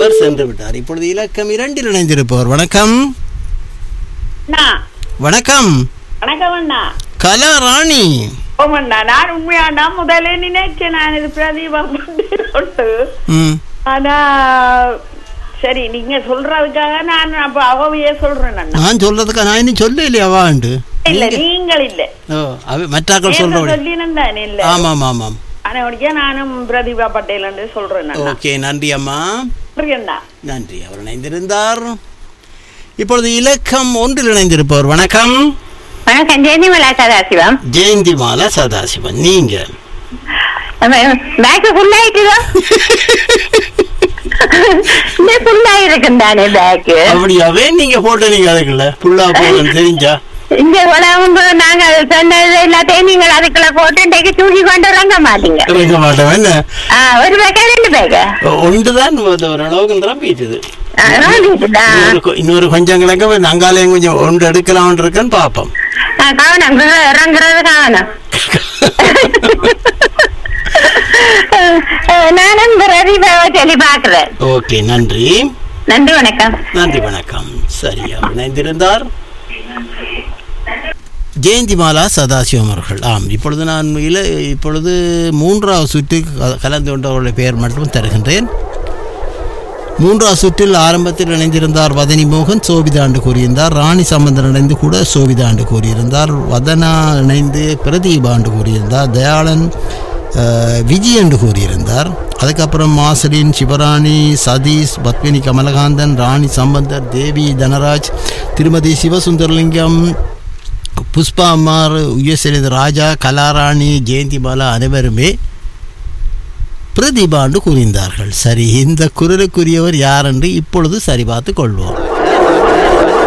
அவர் சென்று விட்டார் இப்பொழுது இலக்கம் இரண்டில் இணைந்திருப்பவர் வணக்கம் அண்ணா வணக்கம் வணக்கம் அண்ணா கலா ராணி ஓமண்ணா நான் உண்மையாண்ணா முதல்ல நினைச்சேன் நான் இது பிரதீபா கொண்டு ம் ஆனா சரி நீங்க சொல்றதுக்காக நான் அப்ப அவவையே சொல்றேன் அண்ணா நான் சொல்றதுக்கு நான் இன்னும் சொல்ல இல்லையா வாண்டு இல்ல நீங்கள் இல்ல ஓ அவ மற்றாக்கள் சொல்றோம் சொல்லினேன் தானே இல்ல ஆமாம் ஆமாம் ஆனா உனக்கே நானும் பிரதீபா பட்டேல் சொல்றேன் அண்ணா ஓகே நன்றி அம்மா சரி அண்ணா நன்றி அவர் இணைந்திருந்தார் இப்பொழுது இலக்கம் ஒன்றில் இணைந்திருப்பவர் வணக்கம் வணக்கம் ஜெயந்திமலா சதாசிவம் ஜெயந்தி மாலா சதாசிவன் நீங்க பேக் ஃபுல் ஆயிட்டுதோ இந்த ஃபுல் ஆயிருக்கும் தானே பேக் அப்படியாவே நீங்க போட்டு நீங்க அதுக்குள்ள புல்லா போகணும் தெரிஞ்சா இந்த உலகம் நாங்க சொன்னது எல்லாத்தையும் நீங்கள் அதுக்குள்ள போட்டு இன்றைக்கு தூக்கி கொண்டு இறங்க மாட்டீங்க இறங்க மாட்டோம் என்ன ஆ, ஒரு பேக்கா ரெண்டு பேக்கா ஒன்றுதான் ஓரளவுக்கு நிரம்பிட்டுது ஆ, வாங்கிட்டுதா? இன்னொரு கொ- இன்னொரு கொஞ்சம் கிழங்க நாங்காலையும் கொஞ்சம் ஒன்று எடுக்கலாம்னு இருக்கேன்னு பார்ப்போம் ஆ, கவனம் கு- இறங்குறது கவனம் ஆ, நானும் பிரதீபாவை சொல்லி பாக்குறேன் ஓகே நன்றி நன்றி வணக்கம் நன்றி வணக்கம் சரி அவர் இணைந்திருந்தார் ஜெயந்திமாலா சதாசிவம் அவர்கள் ஆம் இப்பொழுது நான் இல இப்பொழுது மூன்றாவது சுற்று க- கலந்து கொண்டவர்களுடைய பெயர் மட்டும் தருகின்றேன் மூன்றாவது சுற்றில் ஆரம்பத்தில் இணைந்திருந்தார் வதனி மோகன் சோபிதாண்டு கூறியிருந்தார் ராணி சம்பந்தன் இணைந்து கூட சோபிதாண்டு கூறியிருந்தார் வதனா இணைந்து பிரதீபாண்டு கூறியிருந்தார் தயாளன் அஹ், விஜய் என்று கூறியிருந்தார் அதுக்கப்புறம் மாசலின் சிவராணி சதீஷ் பத்மினி கமலகாந்தன் ராணி சம்பந்தர் தேவி தனராஜ் திருமதி சிவசுந்தரலிங்கம் புஷ்பா அம்மார் உயர்செலித ராஜா கலாராணி ஜெயந்திபாலா அனைவருமே பிரதிபாண்டு கூறியிருந்தார்கள் சரி இந்த குரலுக்குரியவர் யார் என்று இப்பொழுது சரி பார்த்து கொள்வோம்